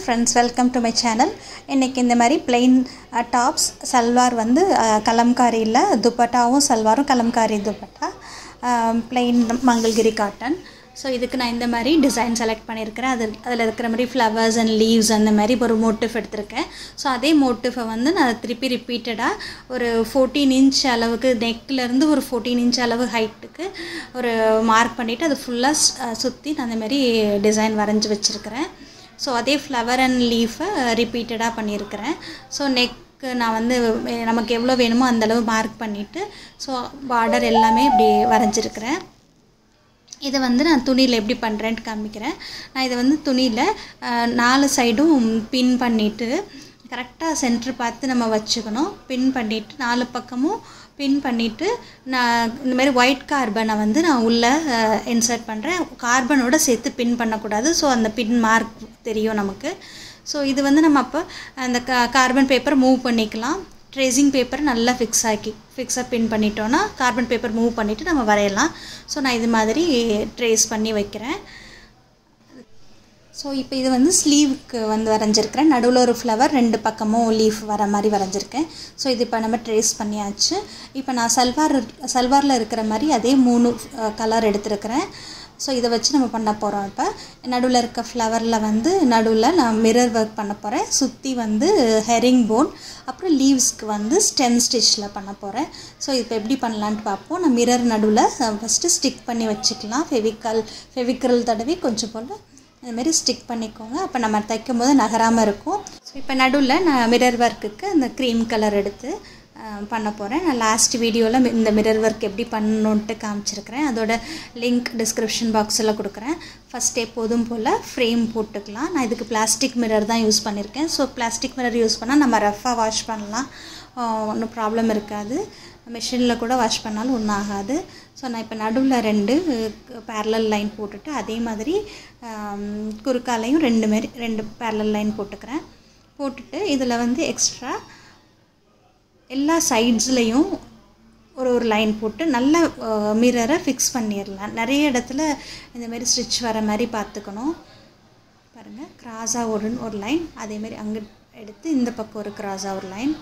friends welcome to my channel இன்றைக்கி இந்த மாதிரி பிளெயின் டாப்ஸ் சல்வார் வந்து அஹ், கலம்காரியில் துப்பட்டாவும் சல்வாரும் Kalamkari dupatta plain Mangalagiri cotton so இதுக்கு நான் இந்த மாதிரி டிசைன் செலக்ட் பண்ணியிருக்கிறேன் அது அதில் இருக்கிற மாதிரி ஃப்ளவர்ஸ் அண்ட் லீவ்ஸ் அந்த மாதிரி ஒரு மோட்டிவ் எடுத்திருக்கேன் ஸோ அதே மோட்டிஃபை வந்து நான் திருப்பி ரிப்பீட்டடாக ஒரு ஃபோர்டீன் இன்ச் அளவுக்கு நெக்லேருந்து ஒரு ஃபோர்டீன் இன்ச் அளவு ஹைட்டுக்கு ஒரு மார்க் பண்ணிவிட்டு அது ஃபுல்லாக சுற்றி நான் அந்த மாதிரி டிசைன் வரைஞ்சி வச்சுருக்கிறேன் ஸோ அதே ஃப்ளவர் அண்ட் லீஃபை ரிப்பீட்டடாக பண்ணியிருக்கிறேன் ஸோ நெக்கு நான் வந்து வே- நமக்கு எவ்வளோ வேணுமோ அந்தளவு மார்க் பண்ணிவிட்டு ஸோ பார்டர் எல்லாமே இப்படி வரைஞ்சிருக்கிறேன் இதை வந்து நான் துணியில் எப்படி பண்ணுறேன்ட்டு காமிக்கிறேன் நான் இதை வந்து துணியில் நாலு சைடும் பின் பண்ணிவிட்டு கரெக்டாக சென்டர் பார்த்து நம்ம வச்சுக்கணும் பின் பண்ணிவிட்டு நாலு பக்கமும் பின் பண்ணிவிட்டு நான் இந்த மாதிரி ஒயிட் கார்பனை வந்து நான் உள்ளே இன்சர்ட் பண்ணுறேன் கார்பனோட சேர்த்து பின் பண்ணக்கூடாது ஸோ அந்த பின் மார்க் தெரியும் நமக்கு ஸோ இது வந்து நம்ம அப்போ அந்த கா கார்பன் பேப்பர் மூவ் பண்ணிக்கலாம் ட்ரேசிங் பேப்பர் நல்லா ஃபிக்ஸ் ஆக்கி ஃபிக்ஸாக பின் பண்ணிட்டோன்னா கார்பன் பேப்பர் மூவ் பண்ணிவிட்டு நம்ம வரையலாம் ஸோ நான் இது மாதிரி ட்ரேஸ் பண்ணி வைக்கிறேன் ஸோ இப்போ இது வந்து ஸ்லீவுக்கு வந்து வரைஞ்சிருக்கிறேன் நடுவில் ஒரு ஃப்ளவர் ரெண்டு பக்கமும் லீஃப் வர மாதிரி வரைஞ்சிருக்கேன் ஸோ இது இப்போ நம்ம ட்ரேஸ் பண்ணியாச்சு இப்போ நான் சல்வார் சல்வாரில் இருக்கிற மாதிரி அதே மூணு கலர் எடுத்திருக்கிறேன் ஸோ இதை வச்சு நம்ம பண்ண போகிறோம் இப்போ நடுவில் இருக்க ஃப்ளவரில் வந்து நடுவில் நான் மிரர் ஒர்க் பண்ண போகிறேன் சுற்றி வந்து ஹெரிங் போன் அப்புறம் லீவ்ஸ்க்கு வந்து ஸ்டெம் ஸ்டிச்சில் பண்ண போகிறேன் ஸோ இப்போ எப்படி பண்ணலான்ட்டு பார்ப்போம் நான் மிரர் நடுவில் ஃபஸ்ட்டு ஸ்டிக் பண்ணி வச்சுக்கலாம் ஃபெவிக்கால் ஃபெவிக்ரல் தடவி கொஞ்சம் போல் இந்த மாதிரி ஸ்டிக் பண்ணிக்கோங்க அப்போ நம்ம தைக்கும் போது நகராமல் இருக்கும் ஸோ இப்போ நடுவில் நான் மிரர் ஒர்க்குக்கு அந்த க்ரீம் கலர் எடுத்து அஹ், பண்ண போகிறேன் நான் லாஸ்ட் வீடியோவில் இந்த மிரர் ஒர்க் எப்படி பண்ணணுன்ட்டு காமிச்சிருக்கிறேன் அதோட லிங்க் டிஸ்கிரிப்ஷன் பாக்ஸில் கொடுக்குறேன் ஃபஸ்ட் எப்போதும் போல் ஃப்ரேம் போட்டுக்கலாம் நான் இதுக்கு பிளாஸ்டிக் மிரர் தான் யூஸ் பண்ணியிருக்கேன் ஸோ பிளாஸ்டிக் மிரர் யூஸ் பண்ணால் நம்ம ரஃப்பாக வாஷ் பண்ணலாம் ஒன்றும் ப்ராப்ளம் இருக்காது மிஷினில் கூட வாஷ் பண்ணாலும் ஒன்றும் ஆகாது ஸோ நான் இப்போ நடுவில் ரெண்டு பேரலல் லைன் போட்டுட்டு அதே மாதிரி ஆம், குறுக்காலையும் ரெண்டு மாரி ரெண்டு பேரலல் லைன் போட்டுக்கிறேன் போட்டுட்டு இதில் வந்து எக்ஸ்ட்ரா எல்லா சைட்ஸ்லேயும் ஒரு ஒரு லைன் போட்டு நல்ல மிரரை ஃபிக்ஸ் பண்ணிடலாம் நிறைய இடத்துல இந்த மாதிரி ஸ்டிச் வர மாதிரி பார்த்துக்கணும் பாருங்கள் கிராஸாக ஒரு ஒரு லைன் அதேமாரி அங்கே எடுத்து இந்த பக்கம் ஒரு கிராஸாக ஒரு லைன்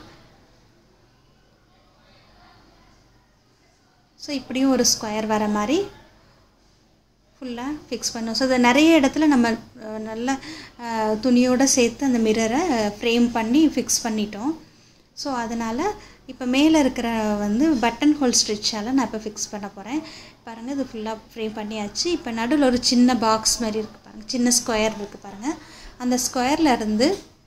ஸோ இப்படியும் ஒரு ஸ்கொயர் வர மாதிரி ஃபுல்லாக ஃபிக்ஸ் பண்ணோம் ஸோ அதை நிறைய இடத்துல நம்ம அஹ், நல்ல அஹ், துணியோட சேர்த்து அந்த மிரரை ஃப்ரேம் பண்ணி ஃபிக்ஸ் பண்ணிட்டோம் ஸோ அதனால் இப்போ மேலே இருக்கிற வந்து பட்டன் ஹோல் ஸ்டிச்சால் நான் இப்போ ஃபிக்ஸ் பண்ண போகிறேன் பாருங்கள் இது ஃபுல்லாக ஃப்ரேம் பண்ணியாச்சு இப்போ நடுவில் ஒரு சின்ன பாக்ஸ் மாதிரி இருக்குது பாருங்கள் சின்ன ஸ்கொயர் இருக்குது பாருங்கள் அந்த ஸ்கொயரில் இருந்து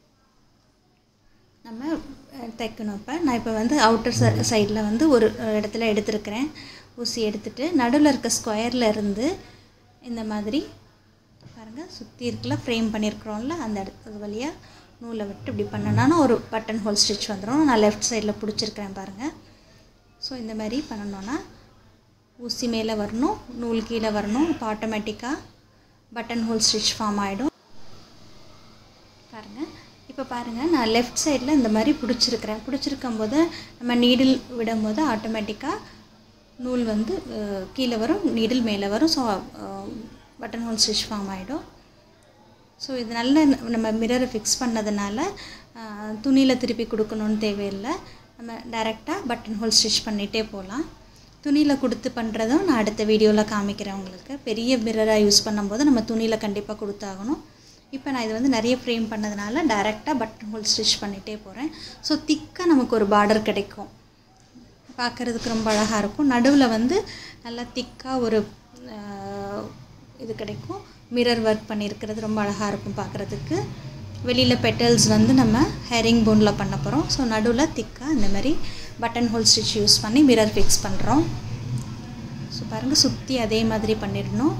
நம்ம அஹ், தைக்கணும் இப்போ நான் இப்போ வந்து அவுட்டர் சைடில் வந்து ஒரு அஹ், இடத்துல எடுத்திருக்கிறேன் ஊசி எடுத்துட்டு நடுவில் இருக்க ஸ்கொயரில் இருந்து இந்த மாதிரி பாருங்கள் சுற்றி இருக்குல்ல ஃப்ரேம் பண்ணியிருக்கிறோம்ல அந்த இடத்து வழியாக நூலை விட்டு இப்படி பண்ணோன்னா ஒரு பட்டன் ஹோல் ஸ்டிச் வந்துடும் நான் லெஃப்ட் சைடில் பிடிச்சிருக்கிறேன் பாருங்கள் ஸோ இந்த மாதிரி பண்ணணுன்னா ஊசி மேலே வரணும் நூல் கீழே வரணும் இப்போ ஆட்டோமேட்டிக்காக பட்டன் ஹோல் ஸ்டிச் ஃபார்ம் ஆகிடும் பாருங்கள் இப்போ பாருங்கள் நான் லெஃப்ட் சைடில் இந்த மாதிரி பிடிச்சிருக்கிறேன் பிடிச்சிருக்கும் போது நம்ம நீடில் விடும்போது ஆட்டோமேட்டிக்காக நூல் வந்து அஹ், கீழே வரும் நீடில் மேலே வரும் so button hole stitch form ஆகிடும் ஸோ இது நல்ல நம்ம மிரரை ஃபிக்ஸ் பண்ணதுனால துணியில் திருப்பி கொடுக்கணுன்னு தேவையில்லை நம்ம டைரெக்டாக பட்டன் ஹோல் ஸ்டிச் பண்ணிகிட்டே போகலாம் துணியில் கொடுத்து பண்ணுறதும் நான் அடுத்த வீடியோவில் காமிக்கிறேன் உங்களுக்கு பெரிய மிரராக யூஸ் பண்ணும்போது நம்ம துணியில் கண்டிப்பாக கொடுத்தாகணும் இப்போ நான் இது வந்து நிறைய ஃப்ரேம் பண்ணதுனால டைரெக்டாக பட்டன் ஹோல் ஸ்டிச் பண்ணிகிட்டே போகிறேன் ஸோ திக்காக நமக்கு ஒரு பார்டர் கிடைக்கும் பார்க்குறதுக்கு ரொம்ப அழகாக இருக்கும் நடுவில் வந்து நல்லா திக்காக ஒரு ஆஹ், இது கிடைக்கும் மிரர் ஒர்க் பண்ணியிருக்கிறது ரொம்ப அழகாக இருக்கும் பார்க்குறதுக்கு வெளியில் பெட்டல்ஸ் வந்து நம்ம ஹெரிங் போனில் பண்ண போகிறோம் ஸோ நடுவில் திக்காக இந்த மாதிரி பட்டன் ஹோல் ஸ்டிச் யூஸ் பண்ணி மிரர் ஃபிக்ஸ் பண்ணுறோம் ஸோ பாருங்கள் சுற்றி அதே மாதிரி பண்ணிடணும்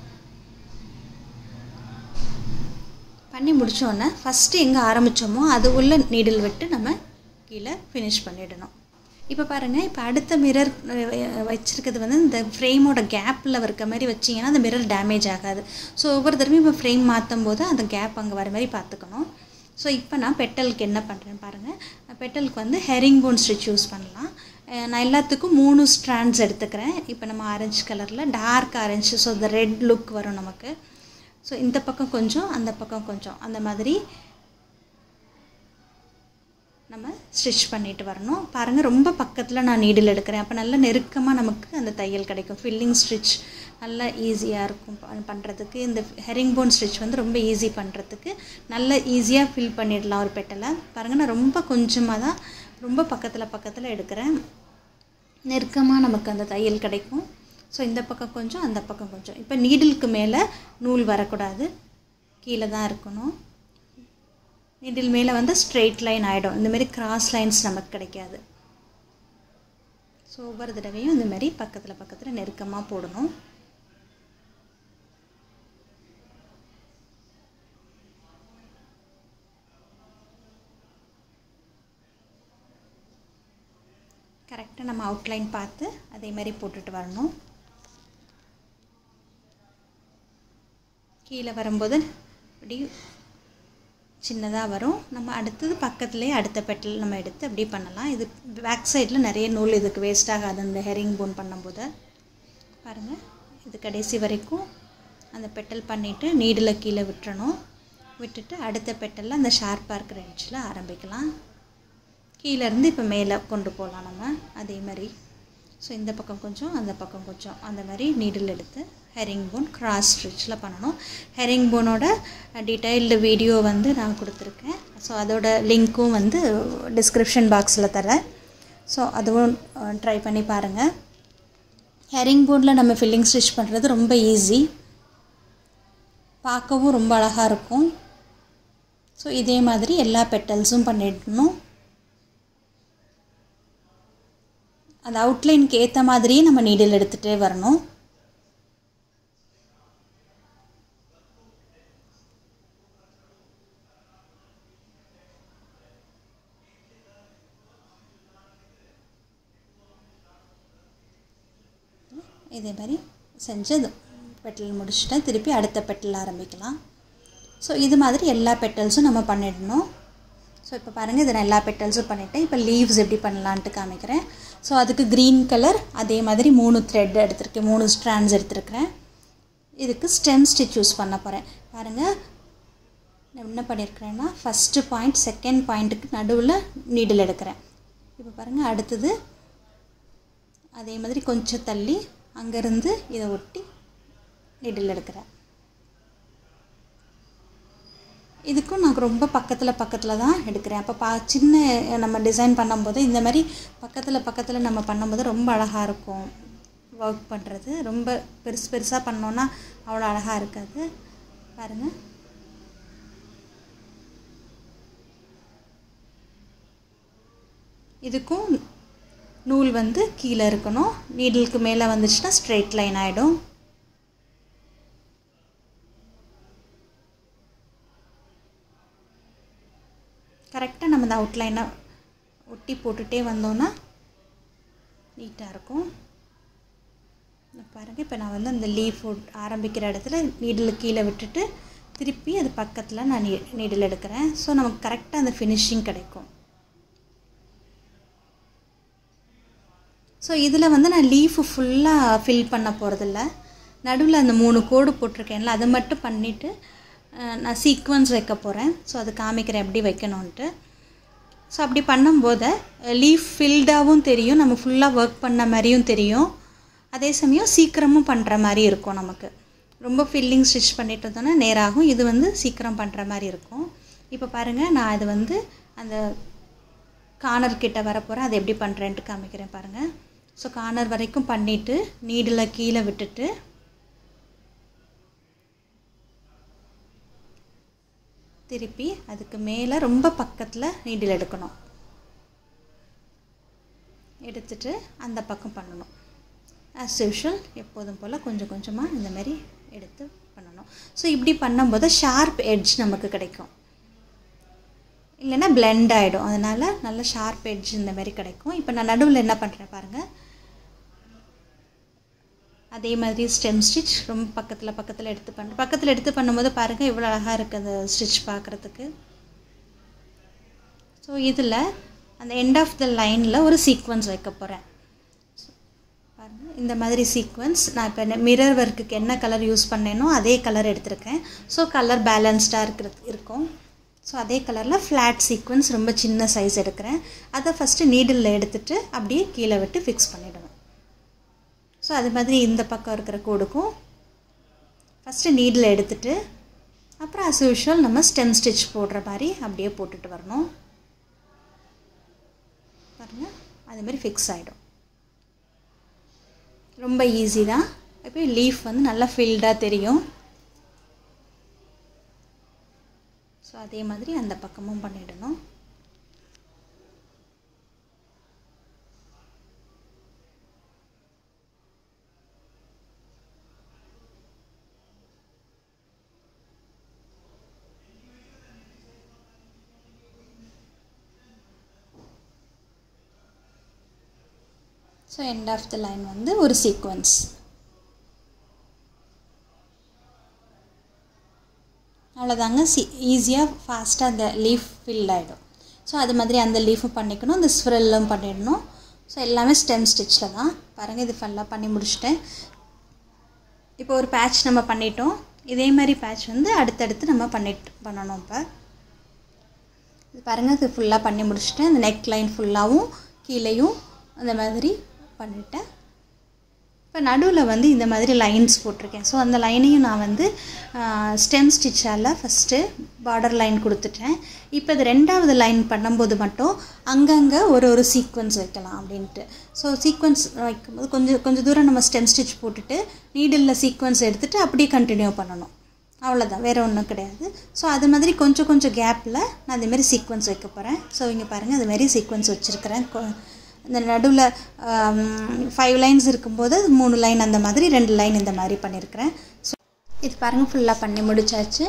பண்ணி முடித்தோன்னே ஃபஸ்ட்டு எங்கே ஆரம்பித்தோமோ அது உள்ள நீடில் விட்டு நம்ம கீழே ஃபினிஷ் பண்ணிடணும் இப்போ பாருங்கள் இப்போ அடுத்த மிரர் வச்சுருக்கிறது வந்து இந்த ஃப்ரேமோட கேப்பில் இருக்க மாதிரி வச்சிங்கன்னா அந்த மிரர் டேமேஜ் ஆகாது ஸோ ஒவ்வொரு தடவையும் இப்போ ஃப்ரேம் மாற்றும் போது அந்த கேப் அங்கே வர மாதிரி பார்த்துக்கணும் ஸோ இப்போ நான் பெட்டலுக்கு என்ன பண்ணுறேன் பாருங்கள் பெட்டலுக்கு வந்து ஹெரிங் போன் ஸ்டிச் யூஸ் பண்ணலாம் அஹ் நான் எல்லாத்துக்கும் மூணு ஸ்ட்ராண்ட்ஸ் எடுத்துக்கிறேன் இப்போ நம்ம ஆரஞ்சு கலரில் டார்க் ஆரஞ்சு ஸோ இந்த ரெட் லுக் வரும் நமக்கு ஸோ இந்த பக்கம் கொஞ்சம் அந்த பக்கம் கொஞ்சம் அந்த மாதிரி நம்ம ஸ்டிச் பண்ணிட்டு வரணும் பாருங்கள் ரொம்ப பக்கத்தில் நான் நீடில் எடுக்கிறேன் அப்போ நல்லா நெருக்கமாக நமக்கு அந்த தையல் கிடைக்கும் ஃபில்லிங் ஸ்டிச் நல்லா ஈஸியாக இருக்கும் ப- பண்ணுறதுக்கு இந்த ஹெரிங் போன் ஸ்டிச் வந்து ரொம்ப ஈஸி பண்ணுறதுக்கு நல்ல ஈஸியாக ஃபில் பண்ணிடலாம் ஒரு பெட்டலை பாருங்கள் நான் ரொம்ப கொஞ்சமாக தான் ரொம்ப பக்கத்தில் பக்கத்தில் எடுக்கிறேன் நெருக்கமாக நமக்கு அந்த தையல் கிடைக்கும் ஸோ இந்த பக்கம் கொஞ்சம் அந்த பக்கம் கொஞ்சம் இப்போ நீடிலுக்கு மேலே நூல் வரக்கூடாது கீழே தான் இருக்கணும் நீடில் மேலே வந்து ஸ்ட்ரெயிட் லைன் ஆகிடும் இந்தமாரி கிராஸ் லைன்ஸ் நமக்கு கிடைக்காது ஸோ ஒவ்வொரு தடவையும் இந்த மாதிரி பக்கத்தில் பக்கத்தில் நெருக்கமாக போடணும் கரெக்டாக நம்ம அவுட்லைன் பார்த்து அதே மாதிரி போட்டுட்டு வரணும் கீழே வரும்போது இப்படி சின்னதாக வரும் நம்ம அடுத்தது பக்கத்துலேயே அடுத்த பெட்டல் நம்ம எடுத்து அப்படி பண்ணலாம் இது பேக் சைடில் நிறைய நூல் இதுக்கு வேஸ்ட் ஆகாது அந்த ஹெரிங் போன் பண்ணும்போது பாருங்கள் இது கடைசி வரைக்கும் அந்த பெட்டல் பண்ணிவிட்டு நீடில் கீழே விட்டுறணும் விட்டுட்டு அடுத்த பெட்டலில் அந்த ஷார்ப்பாக இருக்கிற எட்ஜில் ஆரம்பிக்கலாம் கீழேருந்து இப்போ மேலே கொண்டு போகலாம் நம்ம அதே மாதிரி ஸோ இந்த பக்கம் கொஞ்சம் அந்த பக்கம் கொஞ்சம் அந்த மாதிரி நீடில் எடுத்து ஹெரிங் போன் கிராஸ் ஸ்டிச்சில் பண்ணணும் ஹெரிங் போனோட டீட்டெயில்டு வீடியோ வந்து நான் கொடுத்துருக்கேன் ஸோ அதோட லிங்க்கும் வந்து டிஸ்கிரிப்ஷன் பாக்ஸில் தரேன் ஸோ அதுவும் ட்ரை பண்ணி பாருங்கள் ஹெரிங் போர்டில் நம்ம ஃபில்லிங் ஸ்டிச் பண்ணுறது ரொம்ப ஈஸி பார்க்கவும் ரொம்ப அழகாக இருக்கும் ஸோ இதே மாதிரி எல்லா பெட்டல்ஸும் பண்ணிடணும் அந்த அவுட்லைனுக்கு ஏற்ற மாதிரியே நம்ம நீடில் எடுத்துகிட்டே வரணும் இதே மாதிரி செஞ்சு இது பெட்டல் முடிச்சுட்டா திருப்பி அடுத்த பெட்டல் ஆரம்பிக்கலாம் ஸோ இது மாதிரி எல்லா பெட்டல்ஸும் நம்ம பண்ணிடணும் ஸோ இப்போ பாருங்கள் இதை நான் எல்லா பெட்டல்ஸும் பண்ணிட்டேன் இப்போ லீவ்ஸ் எப்படி பண்ணலான்ட்டு காமிக்கிறேன் ஸோ அதுக்கு க்ரீன் கலர் அதே மாதிரி மூணு த்ரெட் எடுத்திருக்கேன் மூணு ஸ்ட்ராண்ட்ஸ் எடுத்திருக்கிறேன் இதுக்கு ஸ்டெம் ஸ்டிச் யூஸ் பண்ண போகிறேன் பாருங்கள் நான் என்ன பண்ணியிருக்கிறேன்னா ஃபஸ்ட்டு பாயிண்ட் செகண்ட் பாயிண்ட்டுக்கு நடுவில் நீடில் எடுக்கிறேன் இப்போ பாருங்கள் அடுத்தது அதே மாதிரி கொஞ்சம் தள்ளி அங்கேருந்து இதை ஒட்டி நீடில் எடுக்கிறேன் இதுக்கும் நான் ரொம்ப பக்கத்தில் பக்கத்தில் தான் எடுக்கிறேன் அப்போ பா சின்ன நம்ம டிசைன் பண்ணும்போது இந்த மாதிரி பக்கத்தில் பக்கத்தில் நம்ம பண்ணும்போது ரொம்ப அழகாக இருக்கும் ஒர்க் பண்ணுறது ரொம்ப பெருசு பெருசாக பண்ணோன்னா அவ்வளோ அழகாக இருக்காது பாருங்கள் இதுக்கும் நூல் வந்து கீழே இருக்கணும் நீடிலுக்கு மேலே வந்துச்சுன்னா ஸ்ட்ரெயிட் லைன் ஆகிடும் கரெக்டாக நம்ம இந்த அவுட்லைனை ஒட்டி போட்டுகிட்டே வந்தோன்னா நீட்டாக இருக்கும் பாருங்கள் இப்போ நான் வந்து அந்த லீஃப் ஆரம்பிக்கிற இடத்துல நீடில் கீழே விட்டுட்டு திருப்பி அது பக்கத்தில் நான் நீ நீடில் எடுக்கிறேன் ஸோ நமக்கு கரெக்டாக அந்த ஃபினிஷிங் கிடைக்கும் ஸோ இதில் வந்து நான் லீஃபு ஃபுல்லாக ஃபில் பண்ண போகிறதில்ல நடுவில் அந்த மூணு கோடு போட்டிருக்கேன்ல அதை மட்டும் பண்ணிவிட்டு நான் சீக்வன்ஸ் வைக்க போகிறேன் ஸோ அது காமிக்கிறேன் எப்படி வைக்கணுன்ட்டு ஸோ அப்படி பண்ணும்போது லீஃப் ஃபில்டாகவும் தெரியும் நம்ம ஃபுல்லாக ஒர்க் பண்ண மாதிரியும் தெரியும் அதே சமயம் சீக்கிரமும் பண்ணுற மாதிரி இருக்கும் நமக்கு ரொம்ப ஃபில்லிங் ஸ்டிச் பண்ணிட்டு இருந்தோன்னா நேராகும் இது வந்து சீக்கிரம் பண்ணுற மாதிரி இருக்கும் இப்போ பாருங்கள் நான் இது வந்து அந்த கார்னர் கிட்ட வரப்போகிறேன் அதை எப்படி பண்ணுறேன்ட்டு காமிக்கிறேன் பாருங்கள் ஸோ கார்னர் வரைக்கும் பண்ணிவிட்டு நீடில் கீழே விட்டுட்டு திருப்பி அதுக்கு மேலே ரொம்ப பக்கத்தில் நீடில் எடுக்கணும் எடுத்துட்டு அந்த பக்கம் பண்ணணும் ஆஸ் யூஷுவல் எப்போதும் போல் கொஞ்சம் கொஞ்சமாக இந்த மாதிரி எடுத்து பண்ணணும் ஸோ இப்படி பண்ணும்போது ஷார்ப் எட்ஜ் நமக்கு கிடைக்கும் இல்லைன்னா பிளெண்ட் ஆகிடும் அதனால் நல்ல ஷார்ப் எட்ஜ் இந்த மாதிரி கிடைக்கும் இப்போ நான் நடுவில் என்ன பண்ணுறேன் பாருங்கள் அதே மாதிரி ஸ்டெம் ஸ்டிச் ரொம்ப பக்கத்தில் பக்கத்தில் எடுத்து பண்ண பக்கத்தில் எடுத்து பண்ணும்போது பாருங்கள் இவ்வளோ அழகாக இருக்குது அந்த ஸ்டிச் பார்க்குறதுக்கு ஸோ இதில் அந்த எண்ட் ஆஃப் த லைனில் ஒரு சீக்வன்ஸ் வைக்க போகிறேன் பாருங்கள் பாருங்கள் இந்த மாதிரி சீக்வன்ஸ் நான் இப்போ மிரர் ஒர்க்குக்கு என்ன கலர் யூஸ் பண்ணேனோ அதே கலர் எடுத்திருக்கேன் ஸோ கலர் பேலன்ஸ்டாக இருக்கிறது இருக்கும் ஸோ அதே கலரில் ஃப்ளாட் சீக்வன்ஸ் ரொம்ப சின்ன சைஸ் எடுக்கிறேன் அதை ஃபஸ்ட்டு நீடிலில் எடுத்துகிட்டு அப்படியே கீழே விட்டு ஃபிக்ஸ் பண்ணிவிடுவேன் ஸோ அது மாதிரி இந்த பக்கம் இருக்கிற கோடுக்கும் ஃபஸ்ட்டு நீடில் எடுத்துகிட்டு அப்புறம் அஸ் யூஷுவல் நம்ம ஸ்டெம் ஸ்டிச் போடுற மாதிரி அப்படியே போட்டுட்டு வரணும் பாருங்கள் அதுமாரி ஃபிக்ஸ் ஆகிடும் ரொம்ப ஈஸி தான் இப்போ லீஃப் வந்து நல்லா ஃபில்டாக தெரியும் ஸோ அதே மாதிரி அந்த பக்கமும் பண்ணிடணும் so end of the line வந்து ஒரு சீக்வன்ஸ் அவ்வளோதாங்க சி ஈஸியாக ஃபாஸ்ட்டாக அந்த லீஃப் ஃபில் ஆகிடும் ஸோ அது மாதிரி அந்த லீஃபும் பண்ணிக்கணும் இந்த ஸ்ப்ரெல்லும் பண்ணிடணும் ஸோ எல்லாமே ஸ்டெம் ஸ்டிச்சில் தான் பாருங்கள் இது ஃபுல்லாக பண்ணி முடிச்சிட்டேன் இப்போ ஒரு பேட்ச் நம்ம பண்ணிட்டோம் இதே மாதிரி பேட்ச் வந்து அடுத்தடுத்து நம்ம பண்ணிட்டு பண்ணணும் இப்போ இது பாருங்கள் இது ஃபுல்லாக பண்ணி முடிச்சிட்டேன் இந்த நெக் லைன் ஃபுல்லாகவும் கீழேயும் அந்த மாதிரி பண்ணிட்டேன் இப்போ நடுவில் வந்து இந்த மாதிரி லைன்ஸ் போட்டிருக்கேன் ஸோ அந்த லைனையும் நான் வந்து ஸ்டெம் ஸ்டிச்சால் ஃபஸ்ட்டு பார்டர் லைன் கொடுத்துட்டேன் இப்போ இது ரெண்டாவது லைன் பண்ணும்போது மட்டும் அங்கங்கே ஒரு ஒரு சீக்வன்ஸ் வைக்கலாம் அப்படின்ட்டு ஸோ சீக்வன்ஸ் வைக்கும்போது கொஞ்சம் கொஞ்சம் தூரம் நம்ம ஸ்டெம் ஸ்டிச் போட்டுட்டு நீடில் சீக்வன்ஸ் எடுத்துகிட்டு அப்படியே கண்டினியூ பண்ணணும் அவ்வளோதான் வேறு ஒன்றும் கிடையாது ஸோ அது மாதிரி கொஞ்சம் கொஞ்சம் கேப்பில் நான் அதுமாரி சீக்வன்ஸ் வைக்க போகிறேன் ஸோ இங்கே பாருங்கள் அதுமாரி சீக்வன்ஸ் வச்சுருக்கிறேன் இந்த நடுவில் ஃபைவ் லைன்ஸ் இருக்கும்போது மூணு லைன் அந்த மாதிரி ரெண்டு லைன் இந்த மாதிரி பண்ணியிருக்கிறேன் ஸோ இது பாருங்கள் ஃபுல்லாக பண்ணி முடிச்சாச்சு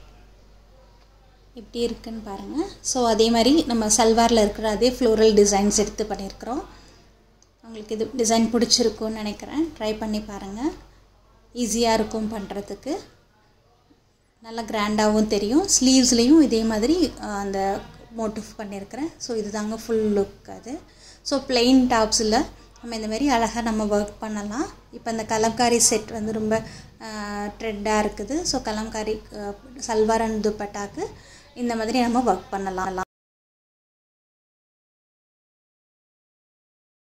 எப்படி இருக்குன்னு பாருங்கள் ஸோ அதே மாதிரி நம்ம சல்வாரில் இருக்கிற அதே ஃப்ளோரல் டிசைன்ஸ் எடுத்து பண்ணியிருக்கிறோம் உங்களுக்கு இது டிசைன் பிடிச்சிருக்குன்னு நினைக்கிறேன் ட்ரை பண்ணி பாருங்கள் ஈஸியாக இருக்கும் பண்ணுறதுக்கு நல்லா கிராண்டாகவும் தெரியும் ஸ்லீவ்ஸ்லேயும் இதே மாதிரி அந்த மோட்டிவ் பண்ணியிருக்கிறேன் ஸோ இது தாங்க ஃபுல் லுக் அது ஸோ பிளெயின் டாப்ஸில் நம்ம இந்த மாதிரி அழகாக நம்ம ஒர்க் பண்ணலாம் இப்போ இந்த கலம்காரி செட் வந்து ரொம்ப ட்ரெண்டாக இருக்குது ஸோ கலம்காரி சல்வார் அண்ட் துப்பட்டாக்கு இந்த மாதிரி நம்ம ஒர்க் பண்ணலாம்